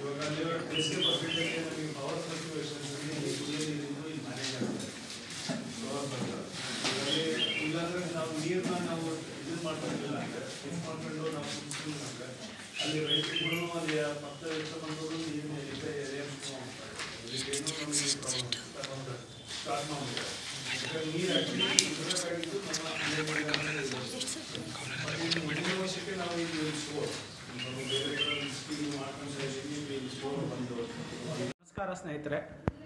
ಇವಾಗ ಅಲ್ಲಿರೋ ಟೆಸ್ಟ್ಗೆ ಬರ್ಬೇಕಂದ್ರೆ ನಮಗೆ ಪವರ್ ಫ್ಲಕ್ಚುಯೇಷನ್ಸ್ಗೆ ಏನಿದೆ ಇಲ್ಲಿ ಮ್ಯಾನೇಜ್ ಆಗುತ್ತೆ ಪವರ್ ಫ್ಲಕ್ಚರ್ ಇಲ್ಲಾಂದ್ರೆ ನಾವು ನೀರನ್ನ ನಾವು ಇದು ಮಾಡ್ಕೊಂಡಿಲ್ಲ ಅಂದ್ರೆ ಇದು ಮಾಡ್ಕೊಂಡು ನಾವು ಕುಡಿಸ್ಕೊಂಡ್ರೆ ಅಲ್ಲಿ ರೈತರುಗಳು ಅಲ್ಲಿ ಪಕ್ಕ ಇರ್ತಕ್ಕಂಥವ್ರು ನೀರಿನ ಎಲ್ಲಿದೆ ಏರಿಯಾ ಇದಕ್ಕೇನು ನಮಗೆ ಸ್ಟಾರ್ಟ್ ಮಾಡ್ಬೋದು ನೀರು ಆಕ್ಚುಲಿ ಇರಬೇಕಾಗಿದ್ದು ನಮ್ಮ ಮುಂದಿನ ವರ್ಷಕ್ಕೆ ನಾವು ಇದು ಇಳಿಸ್ಬೋದು ನಾವು ಬೇರೆ ಕಡೆ ಸ್ಕೀಮ್ ಮಾಡ್ಕೊಂಡು ಇದ್ದೀವಿ ಇಳಿಸ್ಬೋದು ಬಂದು ನಮಸ್ಕಾರ ಸ್ನೇಹಿತರೆ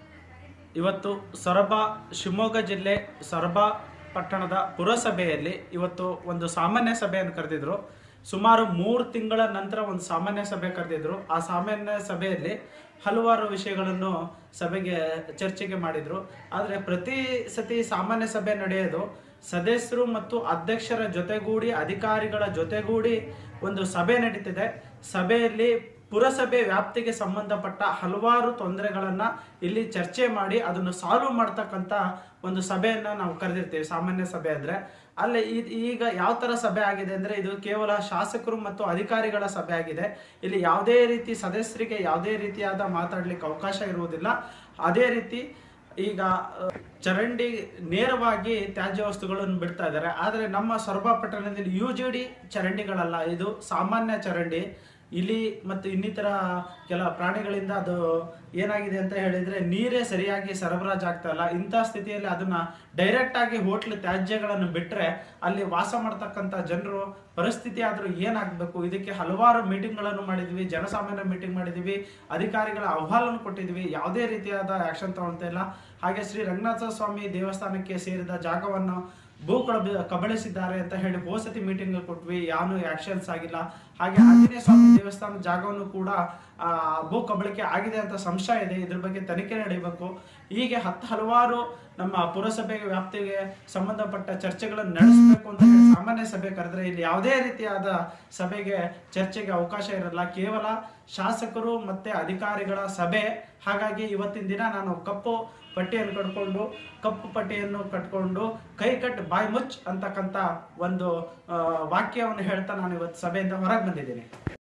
ಇವತ್ತು ಸೊರಬ ಶಿವಮೊಗ್ಗ ಜಿಲ್ಲೆ ಸೊರಬ ಪಟ್ಟಣದ ಪುರಸಭೆಯಲ್ಲಿ ಇವತ್ತು ಒಂದು ಸಾಮಾನ್ಯ ಸಭೆಯನ್ನು ಕರೆದಿದ್ರು ಸುಮಾರು ಮೂರು ತಿಂಗಳ ನಂತರ ಒಂದು ಸಾಮಾನ್ಯ ಸಭೆ ಕರೆದಿದ್ರು ಆ ಸಾಮಾನ್ಯ ಸಭೆಯಲ್ಲಿ ಹಲವಾರು ವಿಷಯಗಳನ್ನು ಸಭೆಗೆ ಚರ್ಚೆಗೆ ಮಾಡಿದ್ರು ಆದರೆ ಪ್ರತಿ ಸತಿ ಸಾಮಾನ್ಯ ಸಭೆ ನಡೆಯೋದು ಸದಸ್ಯರು ಮತ್ತು ಅಧ್ಯಕ್ಷರ ಜೊತೆಗೂಡಿ ಅಧಿಕಾರಿಗಳ ಜೊತೆಗೂಡಿ ಒಂದು ಸಭೆ ನಡೀತಿದೆ ಸಭೆಯಲ್ಲಿ ಪುರಸಭೆ ವ್ಯಾಪ್ತಿಗೆ ಸಂಬಂಧಪಟ್ಟ ಹಲವಾರು ತೊಂದರೆಗಳನ್ನ ಇಲ್ಲಿ ಚರ್ಚೆ ಮಾಡಿ ಅದನ್ನು ಸಾಲ್ವ್ ಮಾಡ್ತಕ್ಕಂಥ ಒಂದು ಸಭೆಯನ್ನ ನಾವು ಕರೆದಿರ್ತೀವಿ ಸಾಮಾನ್ಯ ಸಭೆ ಅಂದ್ರೆ ಅಲ್ಲಿ ಇದ್- ಈಗ ಯಾವ ತರ ಸಭೆ ಆಗಿದೆ ಅಂದ್ರೆ ಇದು ಕೇವಲ ಶಾಸಕರು ಮತ್ತು ಅಧಿಕಾರಿಗಳ ಸಭೆ ಆಗಿದೆ ಇಲ್ಲಿ ಯಾವುದೇ ರೀತಿ ಸದಸ್ಯರಿಗೆ ಯಾವುದೇ ರೀತಿಯಾದ ಮಾತಾಡ್ಲಿಕ್ಕೆ ಅವಕಾಶ ಇರುವುದಿಲ್ಲ ಅದೇ ರೀತಿ ಈಗ ಅಹ್, ಚರಂಡಿ ನೇರವಾಗಿ ತ್ಯಾಜ್ಯ ವಸ್ತುಗಳನ್ನು ಬಿಡ್ತಾ ಇದ್ದಾರೆ ಆದರೆ ನಮ್ಮ ಸೊರಬ ಪಟ್ಟಣದಲ್ಲಿ ಯು ಜಿ ಡಿ ಚರಂಡಿಗಳಲ್ಲ ಇದು ಸಾಮಾನ್ಯ ಚರಂಡಿ ಇಲಿ ಮತ್ತು ಇನ್ನಿತರ ಕೆಲ ಪ್ರಾಣಿಗಳಿಂದ ಅದು ಏನಾಗಿದೆ ಅಂತ ಹೇಳಿದ್ರೆ ನೀರೇ ಸರಿಯಾಗಿ ಸರಬರಾಜು ಆಗ್ತಾ ಇಲ್ಲ ಇಂಥ ಸ್ಥಿತಿಯಲ್ಲಿ ಅದನ್ನ ಡೈರೆಕ್ಟ್ ಆಗಿ ಹೋಟ್ಲ್ ತ್ಯಾಜ್ಯಗಳನ್ನು ಬಿಟ್ರೆ ಅಲ್ಲಿ ವಾಸ ಮಾಡ್ತಕ್ಕಂಥ ಜನರು ಪರಿಸ್ಥಿತಿ ಆದ್ರೂ ಏನಾಗಬೇಕು ಇದಕ್ಕೆ ಹಲವಾರು ಮೀಟಿಂಗ್ಗಳನ್ನು ಮಾಡಿದ್ವಿ ಜನಸಾಮಾನ್ಯ ಮೀಟಿಂಗ್ ಮಾಡಿದ್ವಿ ಅಧಿಕಾರಿಗಳ ಅಹವಾಲನ್ನು ಕೊಟ್ಟಿದ್ವಿ ಯಾವುದೇ ರೀತಿಯಾದ ಆಕ್ಷನ್ ತಗೊಳ್ತಾ ಇಲ್ಲ ಹಾಗೆ ಶ್ರೀ ರಂಗನಾಥ ಸ್ವಾಮಿ ದೇವಸ್ಥಾನಕ್ಕೆ ಸೇರಿದ ಜಾಗವನ್ನು ಭೂ ಕಬ ಕಬಳಿಸಿದ್ದಾರೆ ಅಂತ ಹೇಳಿ ಹೋಸತಿ ಮೀಟಿಂಗ್ ಕೊಟ್ವಿ ಯಾವನು ಆಕ್ಷನ್ಸ್ ಆಗಿಲ್ಲ ಹಾಗೆ ಆಂಜನೇಯ ಸ್ವಾಮಿ ದೇವಸ್ಥಾನ ಜಾಗವನ್ನು ಕೂಡ ಆ, ಭೂ ಕಬಳಿಕೆ ಆಗಿದೆ ಅಂತ ಸಂಶಯ ಇದೆ ಇದ್ರ ಬಗ್ಗೆ ತನಿಖೆ ನಡೀಬೇಕು ಹೀಗೆ ಹತ್ತು ಹಲವಾರು ನಮ್ಮ ಪುರಸಭೆ ವ್ಯಾಪ್ತಿಗೆ ಸಂಬಂಧಪಟ್ಟ ಚರ್ಚೆಗಳನ್ನು ನಡೆಸಬೇಕು ಅಂತ ಹೇಳಿ ಸಾಮಾನ್ಯ ಸಭೆ ಕರೆದ್ರೆ ಇಲ್ಲಿ ಯಾವುದೇ ರೀತಿಯಾದ ಸಭೆಗೆ ಚರ್ಚೆಗೆ ಅವಕಾಶ ಇರಲ್ಲ ಕೇವಲ ಶಾಸಕರು ಮತ್ತೆ ಅಧಿಕಾರಿಗಳ ಸಭೆ ಹಾಗಾಗಿ ಇವತ್ತಿನ ದಿನ ನಾನು ಕಪ್ಪು ಪಟ್ಟಿಯನ್ನು ಕಟ್ಕೊಂಡು ಕಪ್ಪು ಪಟ್ಟಿಯನ್ನು ಕಟ್ಕೊಂಡು ಕೈ ಕಟ್ ಬಾಯ್ ಮುಚ್ ಅಂತಕ್ಕಂಥ ಒಂದು ಆ, ವಾಕ್ಯವನ್ನು ಹೇಳ್ತಾ ನಾನು ಇವತ್ತು ಸಭೆಯಿಂದ ಹೊರಗೆ ಬಂದಿದ್ದೀನಿ